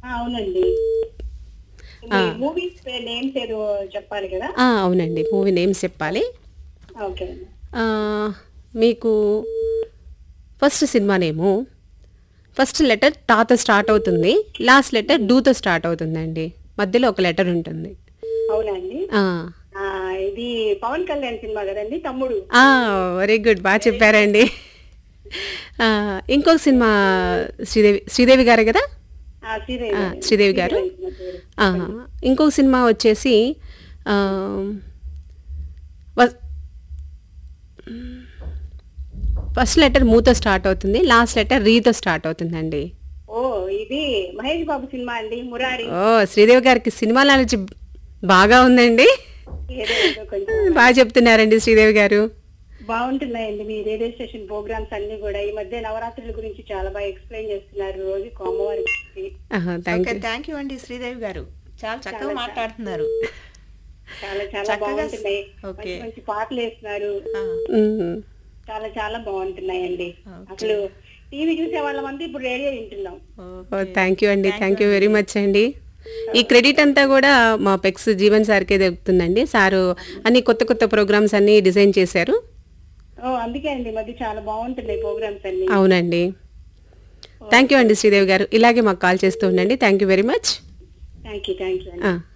ఆ, అవునండి movies names ఏదో చెప్పాలి కదా ఆ, అవునండి మూవీ నేమ్స్ చెప్పాలి ఓకే అండి ఆ, మీకు first cinema name first letter టాతో స్టార్ట్ అవుతుంది లాస్ట్ లెటర్ డూతో స్టార్ట్ అవుతుందండి మధ్యలో ఒక లెటర్ ఉంటుంది అవునండి ఆ, ఆ, ఇది పవన్ కళ్యాణ్ సినిమా కదండి తమ్ముడు ఆ, వెరీ గుడ్ బాగా చెప్పారండి ఆ, ఇంకొక సినిమా శ్రీదేవి శ్రీదేవి గారే కదా ఆ, శ్రీదేవి ఆ, గారు. శ్రీదేవి గారు నా పేరు. ఆహా. ఇంకొక సినిమా వచ్చేసి ఆ, వ- ఫస్ట్ లెటర్ మూతో స్టార్ట్ అవుతుంది లాస్ట్ లెటర్ రీతో స్టార్ట్ అవుతుందండి ఓ ఇది మహేష్ బాబు సినిమా అండి మురారి ఓ శ్రీదేవి గారికి సినిమా నాలెడ్జ్ బాగా ఉందండి ఏదో ఏదో కొంచెం బాగా చెప్తున్నారండి శ్రీదేవి గారు బాగుంటున్నాయండి మీ రేడియో స్టేషన్ ప్రోగ్రామ్స్ అన్ని కూడా ఈ మధ్య నవరాత్రుల గురించి చాలా బాగా ఎక్స్ప్లెయిన్ చేస్తున్నారు రోజు అమ్మవారి గురించి thank okay you thank you అండి శ్రీదేవి గారు చాలా చక్కగా మాట్లాడుతున్నారు చాలా చాలా చక్కగా బాగుంటున్నాయి ఓకే. మంచి మంచి పాటలు వేస్తున్నారు ఆ, చాలా చాలా బాగుంటున్నాయండి అసలు టీవీ చూసే వాళ్ళమంతా ఇప్పుడు రేడియో వింటున్నాం ఓ థ్యాంక్ యూ అండి థ్యాంక్ యూ వెరీ మచ్ అండి ఈ క్రెడిట్ అంతా కూడా మా పెక్స్ జీవన్ సార్కే దొరుకుతుందండి సారు అన్ని కొత్త కొత్త ప్రోగ్రామ్స్ అన్ని డిజైన్ చేశారు ఓ అందుకే అండి ఈ మధ్య చాలా బాగుంటున్నాయి ప్రోగ్రామ్స్ అన్ని అవునండి థ్యాంక్ యూ అండి శ్రీదేవి గారు ఇలాగే మాకు కాల్ చేస్తూ ఉండండి thank you very much thank you thank you అండి ఆ.